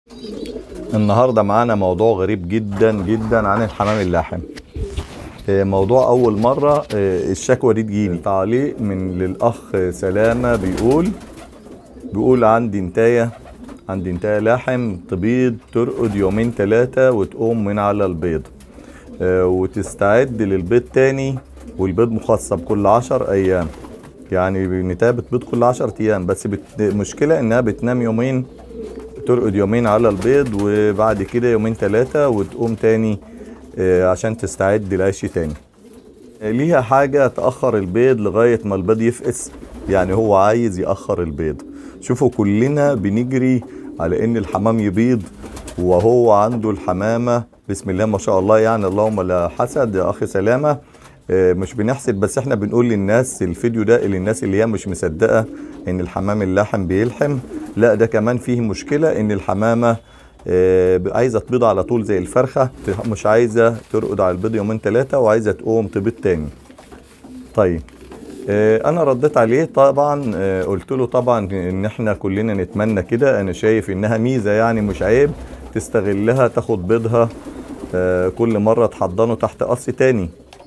النهارده معانا موضوع غريب جدا جدا عن الحمام اللاحم آه، موضوع اول مره آه، الشكوى دي تجيلي تعليق من للاخ سلامه بيقول بيقول عندي انتايه عندي انتايه لاحم تبيض ترقد يومين ثلاثه وتقوم من على البيض آه، وتستعد للبيض تاني والبيض مخصب كل عشر ايام يعني النتايه بتبيض كل عشر ايام بس بت... المشكله انها بتنام يومين ترقد يومين على البيض وبعد كده يومين ثلاثة وتقوم تاني آه، عشان تستعد للعيش تاني آه، ليها حاجة تأخر البيض لغاية ما البيض يفقس يعني هو عايز يأخر البيض شوفوا كلنا بنجري على ان الحمام يبيض وهو عنده الحمامة بسم الله ما شاء الله يعني اللهم لا حسد يا اخي سلامة آه، مش بنحسد بس احنا بنقول للناس الفيديو ده للناس اللي هي مش مصدقة ان الحمام اللاحم بيلحم لا ده كمان فيه مشكلة ان الحمامة آه، عايزة تبيض على طول زي الفرخة مش عايزة ترقد على البيض يومين ثلاثة وعايزة تقوم تبيض تاني طيب آه، انا رديت عليه طبعا آه، قلت له طبعا ان احنا كلنا نتمنى كده انا شايف انها ميزه يعني مش عيب تستغلها تاخد بيضها آه، كل مره تحضنه تحت قص تاني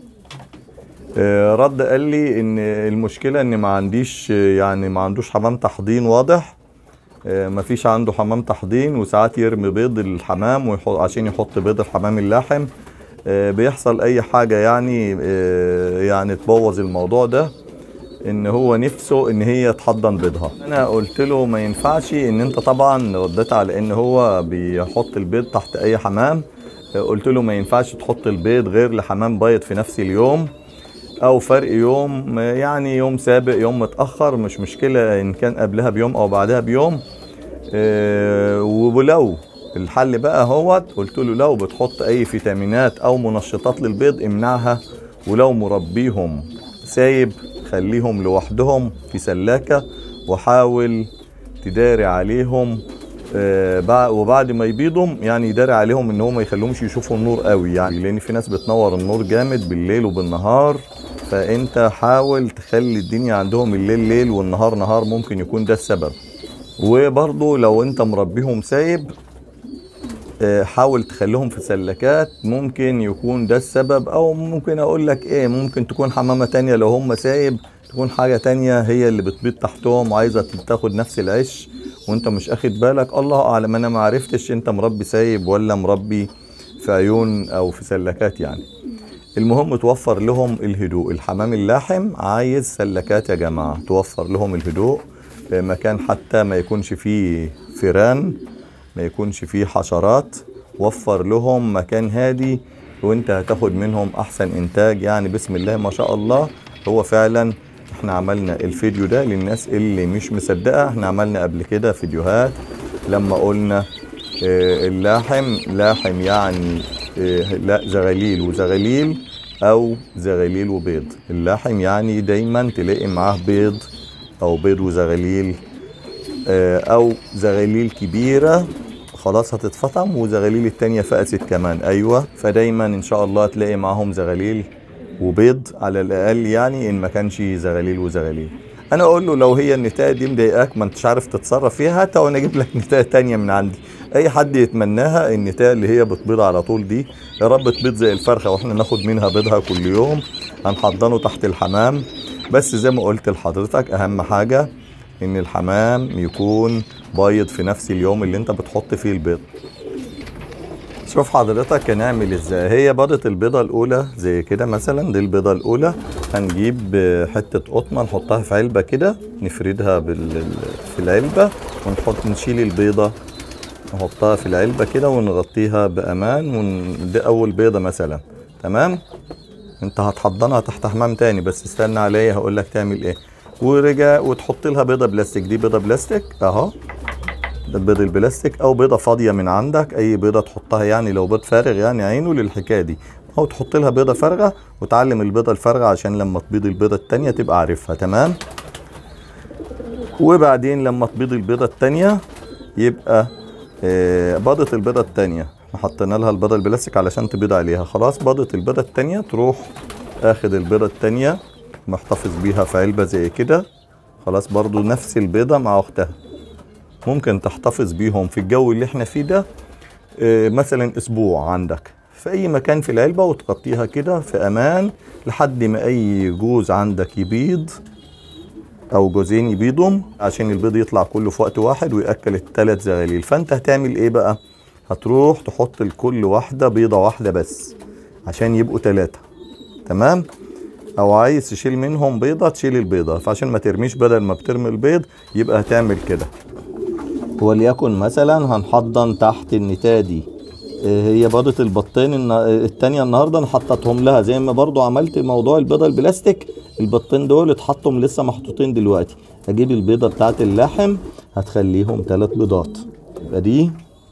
آه، رد قال لي ان المشكله ان ما عنديش آه، يعني ما عندوش حمام تحضين واضح آه، ما فيش عنده حمام تحضين وساعات يرمي بيض الحمام ويحط عشان يحط بيض الحمام اللاحم آه، بيحصل اي حاجه يعني آه، يعني تبوظ الموضوع ده ان هو نفسه ان هي تحضن بيضها انا قلت له ما ينفعش ان انت طبعا رديت على ان هو بيحط البيض تحت اي حمام آه، قلت له ما ينفعش تحط البيض غير لحمام بيض في نفس اليوم او فرق يوم آه، يعني يوم سابق يوم متاخر مش مشكله ان كان قبلها بيوم او بعدها بيوم آه، ولو الحل بقى هو قلت له لو بتحط اي فيتامينات او منشطات للبيض امنعها ولو مربيهم سايب خليهم لوحدهم في سلاكة وحاول تداري عليهم آه، بع- وبعد ما يبيضهم يعني يداري عليهم ان هم ما يخليهمش يشوفوا النور قوي يعني لان في ناس بتنور النور جامد بالليل وبالنهار فانت حاول تخلي الدنيا عندهم الليل ليل والنهار نهار ممكن يكون ده السبب وبرضه لو انت مربيهم سايب آه، حاول تخليهم في سلكات ممكن يكون ده السبب او ممكن اقول لك ايه ممكن تكون حمامة تانية لو هم سايب تكون حاجة تانية هي اللي بتبيض تحتهم وعايزة تاخد نفس العش وانت مش اخد بالك الله اعلم انا ما عرفتش انت مربي سايب ولا مربي في عيون او في سلكات يعني المهم توفر لهم الهدوء الحمام اللاحم عايز سلكات يا جماعة توفر لهم الهدوء آه، مكان حتى ما يكونش فيه فيران ما يكونش فيه حشرات وفر لهم مكان هادي وانت هتاخد منهم احسن انتاج يعني بسم الله ما شاء الله هو فعلا احنا عملنا الفيديو ده للناس اللي مش مصدقة احنا عملنا قبل كده فيديوهات لما قلنا آه، اللاحم لاحم يعني آه، لا زغاليل وزغاليل او زغاليل وبيض اللاحم يعني دايما تلاقي معاه بيض او بيض وزغاليل آه، او زغاليل كبيره خلاص هتتفطم وزغاليل التانية فقست كمان ايوه فدايما ان شاء الله تلاقي معاهم زغاليل وبيض على الاقل يعني ان ما كانش زغاليل وزغاليل انا اقول له لو هي النتايه دي مضايقاك ما انتش عارف تتصرف فيها هاتها وانا اجيب لك نتايه تانية من عندي اي حد يتمناها النتايه اللي هي بتبيض على طول دي يا رب تبيض زي الفرخه واحنا ناخد منها بيضها كل يوم هنحضنه تحت الحمام بس زي ما قلت لحضرتك اهم حاجه ان الحمام يكون بايض في نفس اليوم اللي انت بتحط فيه البيض شوف حضرتك هنعمل ازاي هي بيضة البيضة الأولى زي كده مثلا دي البيضة الأولى هنجيب حتة قطمة نحطها في علبة كده نفردها بال... في العلبة ونحط نشيل البيضة نحطها في العلبة كده ونغطيها بأمان ون... دي أول بيضة مثلا تمام انت هتحضنها تحت حمام تاني بس استنى عليا هقول لك تعمل ايه ورجع وتحط لها بيضة بلاستيك دي بيضة بلاستيك اهو ده البيض البلاستيك او بيضه فاضيه من عندك اي بيضه تحطها يعني لو بيض فارغ يعني عينه للحكايه دي او تحط لها بيضه فارغه وتعلم البيضه الفارغه عشان لما تبيض البيضه التانية تبقى عارفها تمام وبعدين لما تبيض البيضه التانية يبقى آه، بيضه البيضه التانية احنا حطينا لها البيضه البلاستيك علشان تبيض عليها خلاص بيضه البيضه التانية تروح اخد البيضه التانية محتفظ بيها في علبه زي كده خلاص برضو نفس البيضه مع اختها ممكن تحتفظ بيهم في الجو اللي احنا فيه ده آه، مثلا اسبوع عندك في اي مكان في العلبه وتغطيها كده في امان لحد ما اي جوز عندك يبيض او جوزين يبيضهم عشان البيض يطلع كله في وقت واحد وياكل الثلاث زغاليل فانت هتعمل ايه بقى هتروح تحط لكل واحده بيضه واحده بس عشان يبقوا ثلاثه تمام او عايز تشيل منهم بيضه تشيل البيضه فعشان ما ترميش بدل ما بترمي البيض يبقى هتعمل كده وليكن مثلا هنحضن تحت النتايه دي إيه هي بيضة البطين النا- التانية النهاردة انا حطيتهم لها زي ما برضو عملت موضوع البيضة البلاستيك البطين دول اتحطهم لسه محطوطين دلوقتي هجيب البيضة بتاعت اللحم هتخليهم ثلاث بيضات يبقى دي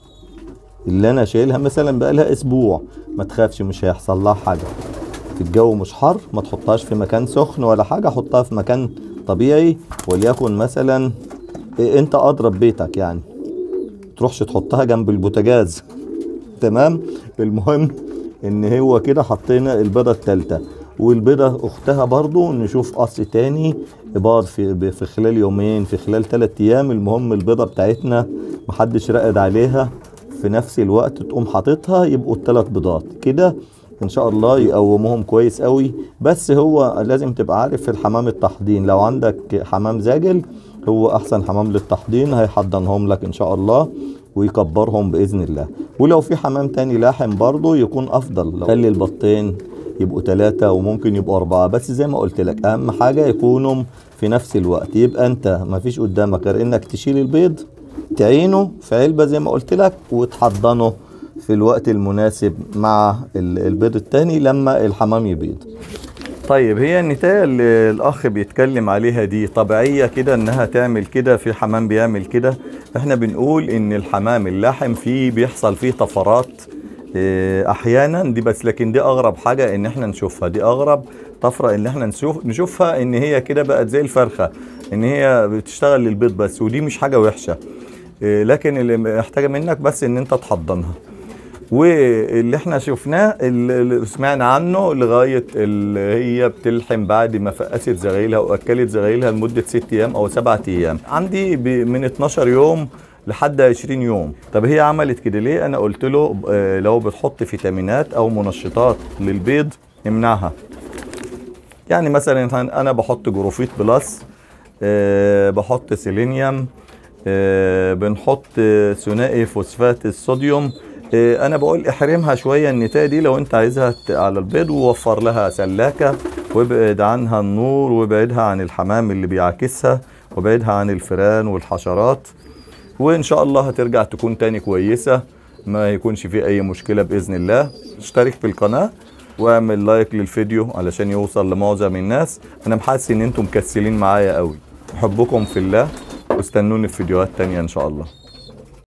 اللي انا شايلها مثلا بقالها اسبوع ما تخافش مش هيحصل لها حاجة في الجو مش حر ما تحطهاش في مكان سخن ولا حاجة حطها في مكان طبيعي وليكن مثلا إيه انت اضرب بيتك يعني تروحش تحطها جنب البوتاجاز تمام المهم ان هو كده حطينا البيضة التالتة والبيضة اختها برضو نشوف قص تاني اباض في في خلال يومين في خلال تلات ايام المهم البيضة بتاعتنا محدش رقد عليها في نفس الوقت تقوم حاططها يبقوا التلات بيضات كده ان شاء الله يقوموهم كويس قوي بس هو لازم تبقى عارف في الحمام التحضين لو عندك حمام زاجل هو احسن حمام للتحضين هيحضنهم لك ان شاء الله ويكبرهم باذن الله ولو في حمام تاني لاحم برضه يكون افضل لو خلي البطين يبقوا ثلاثة وممكن يبقوا أربعة بس زي ما قلت لك أهم حاجة يكونوا في نفس الوقت يبقى أنت مفيش قدامك غير إنك تشيل البيض تعينه في علبة زي ما قلت لك وتحضنه في الوقت المناسب مع ال- البيض التاني لما الحمام يبيض طيب هي النتاية اللي الأخ بيتكلم عليها دي طبيعية كده إنها تعمل كده في حمام بيعمل كده إحنا بنقول إن الحمام اللاحم فيه بيحصل فيه طفرات إيه، أحيانا دي بس لكن دي أغرب حاجة إن إحنا نشوفها دي أغرب طفرة إن إحنا نشوف نشوفها إن هي كده بقت زي الفرخة إن هي بتشتغل للبيض بس ودي مش حاجة وحشة إيه، لكن اللي محتاجة منك بس إن أنت تحضنها واللي احنا شفناه اللي سمعنا عنه لغايه اللي هي بتلحم بعد ما فقست زغايلها واكلت زغايلها لمده ست ايام او سبعة ايام عندي ب- من 12 يوم لحد 20 يوم طب هي عملت كده ليه انا قلت له آه، لو بتحط فيتامينات او منشطات للبيض امنعها يعني مثلا انا بحط جروفيت بلس آه، بحط سيلينيوم آه، بنحط آه، ثنائي فوسفات الصوديوم آه، انا بقول احرمها شويه النتايه دي لو انت عايزها ت- على البيض ووفر لها سلاكه وابعد عنها النور وابعدها عن الحمام اللي بيعاكسها وابعدها عن الفئران والحشرات وان شاء الله هترجع تكون تاني كويسه ما يكونش فيه اي مشكله باذن الله اشترك في القناه واعمل لايك للفيديو علشان يوصل لمعظم الناس انا محاسس ان انتم مكسلين معايا قوي احبكم في الله واستنوني في فيديوهات تانية ان شاء الله